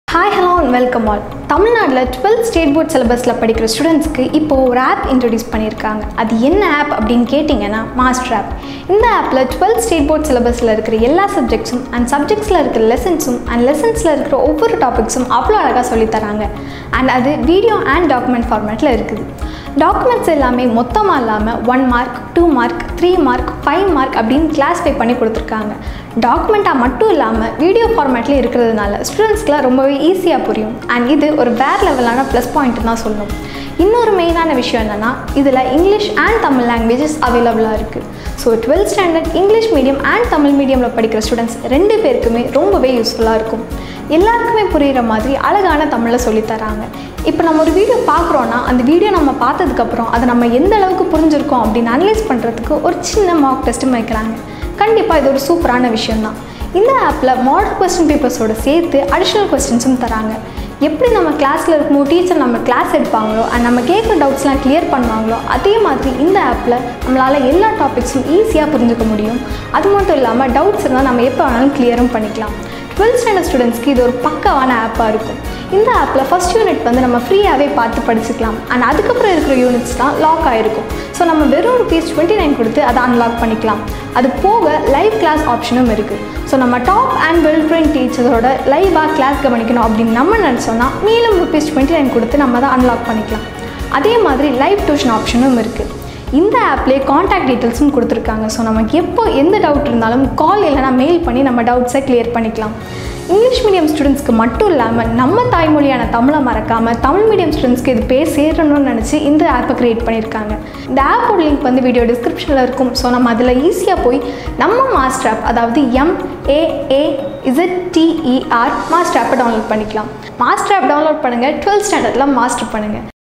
hi hello and welcome all தமிழ்நாட்டில் twelfth state board சிலபஸில் படிக்கிற ஸ்டூடெண்ட்ஸ்க்கு இப்போது ஒரு ஆப் இன்ட்ரடியூஸ் பண்ணியிருக்காங்க அது என்ன ஆப் அப்படின்னு கேட்டிங்கன்னா மாஸ்டர் ஆப் இந்த ஆப்பில் டுவெல்த் ஸ்டேட் போர்ட் சிலபஸில் இருக்கிற எல்லா சப்ஜெக்ட்ஸும் அண்ட் சப்ஜெக்ட்ஸில் இருக்கிற லெசன்ஸும் அண்ட் லெசன்ஸில் இருக்கிற ஒவ்வொரு டாபிக்ஸும் அவ்வளோ அழகாக சொல்லித்தராங்க அண்ட் அது வீடியோ அண்ட் டாக்குமெண்ட் ஃபார்மேட்டில் இருக்குது டாக்குமெண்ட்ஸ் எல்லாமே மொத்தமாக இல்லாமல் one mark two mark three mark five mark அப்படின்னு கிளாஸிஃபை பண்ணி கொடுத்துருக்காங்க டாக்குமெண்ட்டாக மட்டும் இல்லாமல் வீடியோ ஃபார்மேட்லேயும் இருக்கிறதுனால ஸ்டூடெண்ட்ஸ்க்குலாம் ரொம்பவே ஈஸியாக புரியும் அண்ட் இது ஒரு வேறு லெவலான ப்ளஸ் பாயிண்ட் தான் சொல்லணும் இன்னொரு மெயினான விஷயம் என்னென்னா இதில் இங்கிலீஷ் அண்ட் தமிழ் லாங்குவேஜஸ் அவைலபிளாக இருக்குது so twelfth standard English medium and Tamil மீடியமில் படிக்கிற ஸ்டூடெண்ட்ஸ் ரெண்டு பேருக்குமே ரொம்பவே யூஸ்ஃபுல்லாக இருக்கும் எல்லாருக்குமே புரிகிற மாதிரி அழகான தமிழில் சொல்லித்தராங்க இப்போ நம்ம ஒரு வீடியோ பார்க்குறோன்னா அந்த வீடியோ நம்ம பார்த்ததுக்கப்புறம் அதை நம்ம எந்த அளவுக்கு புரிஞ்சிருக்கோம் அப்படின்னு அனலைஸ் பண்ணுறதுக்கு ஒரு சின்ன மார்க் டெஸ்ட்டும் வைக்கிறாங்க கண்டிப்பாக இது ஒரு சூப்பரான விஷயம்தான் இந்த ஆப்பில் மாடல் கொஸ்டின் பேப்பர்ஸோட சேர்த்து அடிஷ்னல் கொஸ்டின்ஸும் தராங்க எப்படி நம்ம கிளாஸில் இருக்கும்போது டீச்சர் நம்ம கிளாஸ் எடுப்பாங்களோ அண்ட் நம்ம கேட்குற டவுட்ஸ்லாம் கிளியர் பண்ணுவாங்களோ அதே மாதிரி இந்த ஆப்பில் நம்மளால் எல்லா டாபிக்ஸும் ஈஸியாக புரிஞ்சுக்க முடியும் அது மட்டும் இல்லாமல் டவுட்ஸ் இருந்தால் நம்ம எப்போ வேணாலும் கிளியரும் பண்ணிக்கலாம் டுவெல்த் ஸ்டாண்டர்ட் ஸ்டூடெண்ட்ஸ்க்கு இது ஒரு பக்கவான ஆப்பாக இருக்கும் இந்த ஆப்பில் ஃபஸ்ட் யூனிட் வந்து நம்ம ஃப்ரீயாகவே பார்த்து படிச்சுக்கலாம் அண்ட் அதுக்கப்புறம் இருக்கிற யூனிட்ஸ் தான் லாக் ஆகிருக்கும் ஸோ நம்ம வெறும் ருபீஸ் டுவெண்ட்டி நைன் கொடுத்து அதை அன்லாக் பண்ணிக்கலாம் அது போக லைவ் கிளாஸ் ஆப்ஷனும் இருக்குது ஸோ நம்ம டாப் அண்ட் வெல் ட்ரெயின் டீச்சரோட லைவாக கிளாஸ் கவனிக்கணும் அப்படின்னு நம்ம நினச்சோன்னா மேலும் ருபீஸ் டுவெண்ட்டி நைன் கொடுத்து நம்ம அதை அன்லாக் பண்ணிக்கலாம் அதே மாதிரி லைவ் டியூஷன் ஆப்ஷனும் இருக்குது இந்த ஆப்லேயே காண்டாக்ட் டீட்டெயில்ஸும் கொடுத்துருக்காங்க ஸோ நமக்கு எப்போ எந்த டவுட் இருந்தாலும் கால் இல்லைனா மெயில் பண்ணி நம்ம டவுட்ஸை கிளியர் பண்ணிக்கலாம் இங்கிலீஷ் மீடியம் ஸ்டூடெண்ட்ஸ்க்கு மட்டும் இல்லாமல் நம்ம தாய்மொழியான தமிழை மறக்காமல் தமிழ் மீடியம் ஸ்டூடெண்ட்ஸ்க்கு இது பேர் சேரணும்னு நினச்சி இந்த ஆப்பை க்ரியேட் பண்ணியிருக்காங்க இந்த ஆப்போட லிங்க் வந்து வீடியோ டிஸ்கிரிப்ஷனில் இருக்கும் ஸோ நம்ம அதில் ஈஸியாக போய் நம்ம மாஸ்டர் ஆப் அதாவது எம்ஏஏ இசட்டிஇஆர் மாஸ்டர் ஆப்பை டவுன்லோட் பண்ணிக்கலாம் மாஸ்டர் ஆப் டவுன்லோட் பண்ணுங்கள் டுவெல்த் ஸ்டாண்டர்டில் மாஸ்டர் பண்ணுங்கள்